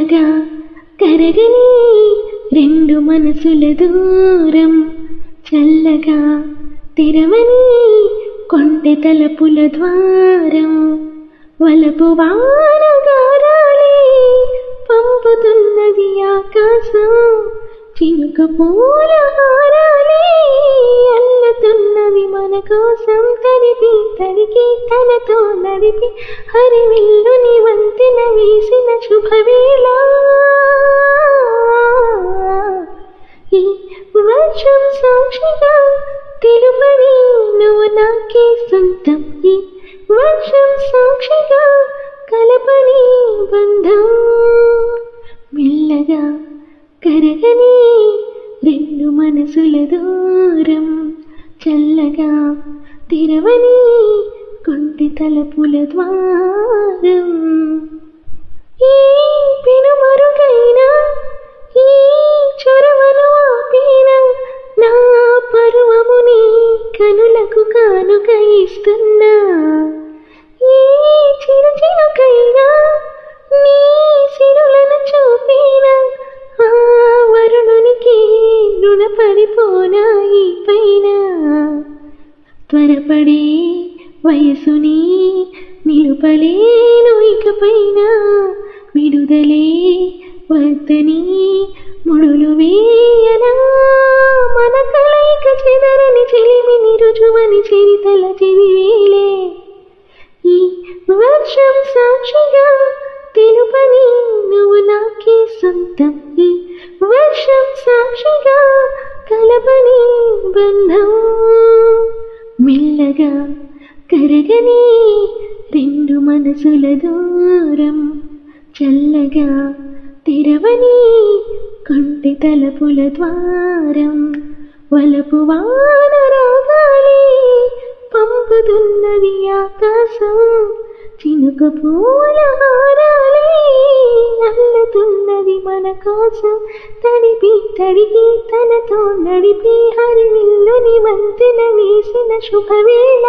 చల్లగా కరగని రెండు మనసుల దూరం చల్లగా తెరవని కొంటె తలపుల ద్వారం వలపు వానగారాలే పంపుతున్నది ఆకాశం చినుక పూల హారాలే అల్లుతున్నది మన కోసం తడిపి తడికి తనతో నడిపి హరివిల్లుని వంతెన వేసిన శుభవేళ ఈ వర్షం సాక్షిగా తెలుపని నువ్వు నాకే సొంతం ఈ వర్షం సాక్షిగా కలపని బంధం మెల్లగా కరగని రెండు మనసుల దూరం చల్లగా తెరవని కొంటి తలపుల ద్వారం ఈ పెనుమరుగైన ఈ చొరవను ఆపిన నా పరువముని కనులకు కానుక ఇస్తున్నా ఈ చిరు చినుకైనా నీ సిరులను చూపిన ఆ వరుణునికి రుణపడిపోనా ఈ పైన త్వరపడే వయసుని నిలుపలేను ఇకపైన విడుదలే వద్దని ముడులు వేయనా మన కలయిక చెదరని చెలిమిని రుజువని చెరితల చెవివేలే ఈ వర్షం సాక్షిగా తెలుపని నువ్వు నాకే సొంతం ఈ వర్షం సాక్షిగా కలపని బంధం మెల్లగా కరగని రెండు మనసుల దూరం చల్లగా తెరవని కొంటి తలపుల ద్వారం వలపు వానరాగాలే పంపుతున్నది ఆకాశం చినుక పూల హారాలే అల్లుతున్నది మన కోసం తడిపి తడిగి తనతో నడిపి హరివిల్లుని వంతెన వేసిన శుభవేళ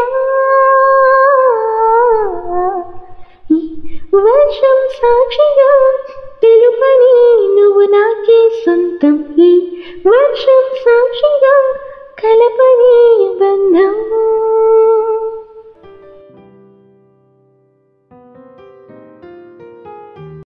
ఈ వర్షం సాక్షిగా తెలుపని నువ్వు నాకే సొంతం ఈ వర్షం సాక్షిగా కలపని బంధం